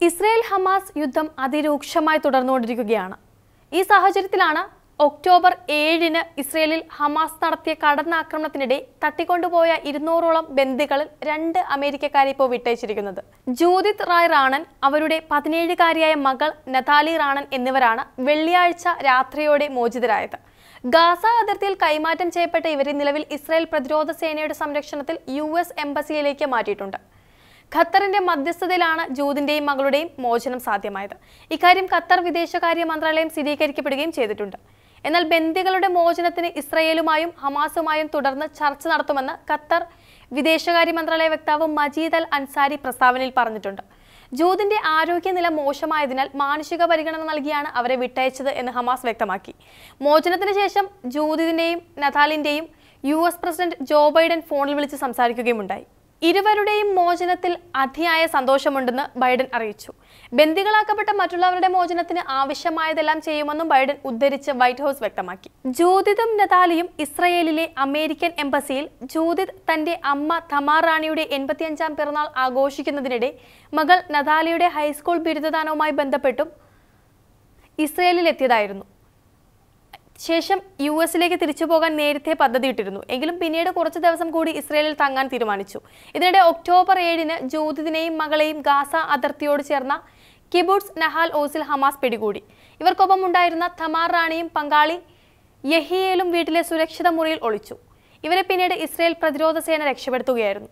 Israel Hamas യുദ്ധം അതിരൂക്ഷമായി തുടർന്നുകൊണ്ടിരിക്കുകയാണ് ഈ സാഹചര്യത്തിലാണ് ഒക്ടോബർ ഏഴിന് ഇസ്രയേലിൽ ഹമാസ് നടത്തിയ കടന്നാക്രമണത്തിനിടെ തട്ടിക്കൊണ്ടുപോയ ഇരുന്നൂറോളം ബന്ദികളിൽ രണ്ട് അമേരിക്കക്കാരെ ഇപ്പോൾ വിട്ടയച്ചിരിക്കുന്നത് ജൂദിത് റായ് റാണൻ അവരുടെ പതിനേഴുകാരിയായ മകൾ നതാലി റാണൻ എന്നിവരാണ് വെള്ളിയാഴ്ച രാത്രിയോടെ മോചിതരായത് ഗാസ അതിർത്തിയിൽ കൈമാറ്റം ചെയ്യപ്പെട്ട ഇവരെ നിലവിൽ ഇസ്രായേൽ പ്രതിരോധ സേനയുടെ സംരക്ഷണത്തിൽ യു എസ് എംബസിയിലേക്ക് മാറ്റിയിട്ടുണ്ട് ഖത്തറിന്റെ മധ്യസ്ഥതയിലാണ് ജൂതിന്റെയും മകളുടെയും മോചനം സാധ്യമായത് ഇക്കാര്യം ഖത്തർ വിദേശകാര്യ മന്ത്രാലയം സ്ഥിരീകരിക്കപ്പെടുകയും ചെയ്തിട്ടുണ്ട് എന്നാൽ ബന്ദികളുടെ മോചനത്തിന് ഇസ്രയേലുമായും ഹമാസുമായും തുടർന്ന് ചർച്ച നടത്തുമെന്ന് ഖത്തർ വിദേശകാര്യ മന്ത്രാലയ വക്താവ് മജീദ് അൽ അൻസാരി പ്രസ്താവനയിൽ പറഞ്ഞിട്ടുണ്ട് ജൂതിന്റെ ആരോഗ്യനില മോശമായതിനാൽ മാനുഷിക പരിഗണന നൽകിയാണ് അവരെ വിട്ടയച്ചത് എന്ന് ഹമാസ് വ്യക്തമാക്കി മോചനത്തിന് ശേഷം ജൂതിന്റെയും നഥാലിന്റെയും U S president Joe Biden ഫോണിൽ വിളിച്ച് സംസാരിക്കുകയുമുണ്ടായി ഇരുവരുടെയും മോചനത്തിൽ അതിയായ സന്തോഷമുണ്ടെന്ന് ബൈഡൻ അറിയിച്ചു ബന്ദികളാക്കപ്പെട്ട മറ്റുള്ളവരുടെ മോചനത്തിന് ആവശ്യമായതെല്ലാം ചെയ്യുമെന്നും ബൈഡൻ ഉദ്ധരിച്ച് വൈറ്റ് ഹൗസ് വ്യക്തമാക്കി ജൂതിതും നതാലിയും ഇസ്രയേലിലെ അമേരിക്കൻ എംബസിയിൽ ജൂതിത് തന്റെ അമ്മ തമാർ റാണിയുടെ എൺപത്തിയഞ്ചാം പിറന്നാൾ ആഘോഷിക്കുന്നതിനിടെ മകൾ നതാലിയുടെ ഹൈസ്കൂൾ ബിരുദദാനവുമായി ബന്ധപ്പെട്ടും ഇസ്രയേലിൽ എത്തിയതായിരുന്നു ശേഷം യു എസിലേക്ക് തിരിച്ചു പോകാൻ നേരത്തെ പദ്ധതിയിട്ടിരുന്നു എങ്കിലും പിന്നീട് കുറച്ച് ദിവസം കൂടി ഇസ്രയേലിൽ തങ്ങാൻ തീരുമാനിച്ചു ഇതിനിടെ ഒക്ടോബർ ഏഴിന് ജ്യോതിദിനെയും മകളെയും ഗാസ അതിർത്തിയോട് ചേർന്ന കിബുട്സ് നഹാൽ ഓസിൽ ഹമാസ് പിടികൂടി ഇവർക്കൊപ്പം ഉണ്ടായിരുന്ന തമാർ റാണിയും പങ്കാളി യഹിയേലും വീട്ടിലെ സുരക്ഷിത മുറിയിൽ ഒളിച്ചു ഇവരെ പിന്നീട് ഇസ്രയേൽ പ്രതിരോധ സേന രക്ഷപ്പെടുത്തുകയായിരുന്നു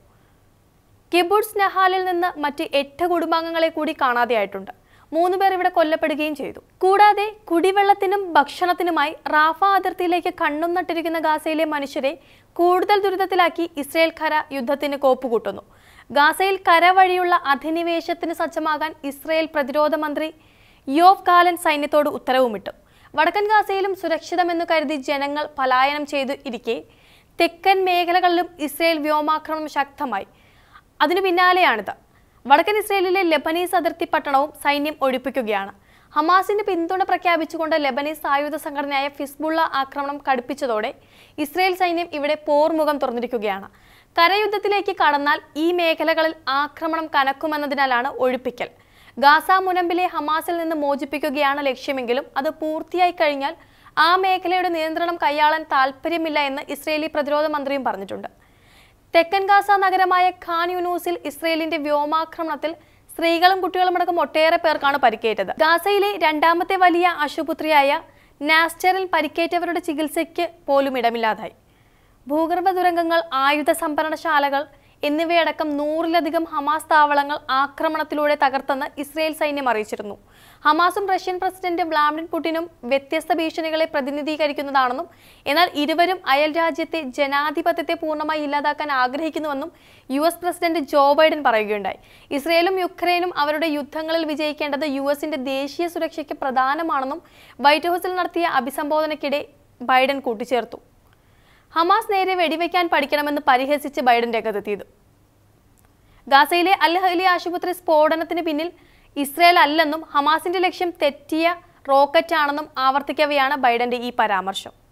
കിബുട്സ് നഹാലിൽ നിന്ന് മറ്റ് എട്ട് കുടുംബാംഗങ്ങളെ കൂടി കാണാതെയായിട്ടുണ്ട് മൂന്ന് പേർ ഇവിടെ കൊല്ലപ്പെടുകയും ചെയ്തു കൂടാതെ കുടിവെള്ളത്തിനും ഭക്ഷണത്തിനുമായി റാഫ അതിർത്തിയിലേക്ക് കണ്ണും നട്ടിരിക്കുന്ന ഗാസയിലെ മനുഷ്യരെ കൂടുതൽ ദുരിതത്തിലാക്കി ഇസ്രയേൽ ഖര യുദ്ധത്തിന് കോപ്പുകൂട്ടുന്നു ഗാസയിൽ കര വഴിയുള്ള അധിനിവേശത്തിന് സജ്ജമാകാൻ ഇസ്രയേൽ പ്രതിരോധ മന്ത്രി യോവ് കാലൻ സൈന്യത്തോട് ഉത്തരവുമിട്ടു വടക്കൻ ഗാസയിലും സുരക്ഷിതമെന്ന് കരുതി ജനങ്ങൾ പലായനം ചെയ്തു ഇരിക്കെ തെക്കൻ മേഖലകളിലും ഇസ്രയേൽ വ്യോമാക്രമണം ശക്തമായി അതിനു പിന്നാലെയാണിത് വടക്കൻ ഇസ്രയേലിലെ ലെബനീസ് അതിർത്തി പട്ടണവും സൈന്യം ഒഴിപ്പിക്കുകയാണ് ഹമാസിന് പിന്തുണ പ്രഖ്യാപിച്ചുകൊണ്ട് ലെബനീസ് സായുധ സംഘടനയായ ഫിസ്ബുള്ള ആക്രമണം കടുപ്പിച്ചതോടെ ഇസ്രയേൽ സൈന്യം ഇവിടെ പോർമുഖം തുറന്നിരിക്കുകയാണ് കരയുദ്ധത്തിലേക്ക് കടന്നാൽ ഈ മേഖലകളിൽ ആക്രമണം കനക്കുമെന്നതിനാലാണ് ഒഴിപ്പിക്കൽ ഗാസ മുനമ്പിലെ ഹമാസിൽ നിന്ന് മോചിപ്പിക്കുകയാണ് ലക്ഷ്യമെങ്കിലും അത് പൂർത്തിയായി കഴിഞ്ഞാൽ ആ മേഖലയുടെ നിയന്ത്രണം കൈയാളാൻ താൽപ്പര്യമില്ല എന്ന് ഇസ്രയേലി പ്രതിരോധ മന്ത്രിയും പറഞ്ഞിട്ടുണ്ട് തെക്കൻ ഗാസ നഗരമായ ഖാൻ യൂനൂസിൽ ഇസ്രയേലിന്റെ വ്യോമാക്രമണത്തിൽ സ്ത്രീകളും കുട്ടികളും അടക്കം ഒട്ടേറെ പേർക്കാണ് പരിക്കേറ്റത് ഗാസയിലെ രണ്ടാമത്തെ വലിയ ആശുപത്രിയായ നാസ്റ്ററിൽ പരിക്കേറ്റവരുടെ ചികിത്സയ്ക്ക് പോലും ഇടമില്ലാതായി ഭൂഗർഭ ദുരന്തങ്ങൾ ആയുധ സംഭരണശാലകൾ എന്നിവയടക്കം നൂറിലധികം ഹമാസ് താവളങ്ങൾ ആക്രമണത്തിലൂടെ തകർത്തെന്ന് ഇസ്രയേൽ സൈന്യം അറിയിച്ചിരുന്നു ഹമാസും റഷ്യൻ പ്രസിഡന്റ് വ്ളാഡിമിർ പുടിനും വ്യത്യസ്ത ഭീഷണികളെ പ്രതിനിധീകരിക്കുന്നതാണെന്നും എന്നാൽ ഇരുവരും അയൽ രാജ്യത്തെ ജനാധിപത്യത്തെ പൂർണ്ണമായി ഇല്ലാതാക്കാൻ ആഗ്രഹിക്കുന്നുവെന്നും U S president Joe Biden പറയുകയുണ്ടായി ഇസ്രയേലും യുക്രൈനും അവരുടെ യുദ്ധങ്ങളിൽ വിജയിക്കേണ്ടത് യു എസിന്റെ ദേശീയ സുരക്ഷയ്ക്ക് പ്രധാനമാണെന്നും വൈറ്റ് ഹൗസിൽ നടത്തിയ അഭിസംബോധനയ്ക്കിടെ ബൈഡൻ കൂട്ടിച്ചേർത്തു ഹമാസ് നേരെ വെടിവെക്കാൻ പഠിക്കണമെന്ന് പരിഹസിച്ച് ബൈഡൻ രംഗത്തെത്തിയത് ഗാസയിലെ അൽ ഹലി ആശുപത്രി സ്ഫോടനത്തിന് പിന്നിൽ ഇസ്രയേൽ അല്ലെന്നും ഹമാസിന്റെ ലക്ഷ്യം തെറ്റിയ റോക്കറ്റാണെന്നും ആവർത്തിക്കവെയാണ് ബൈഡന്റെ ഈ പരാമർശം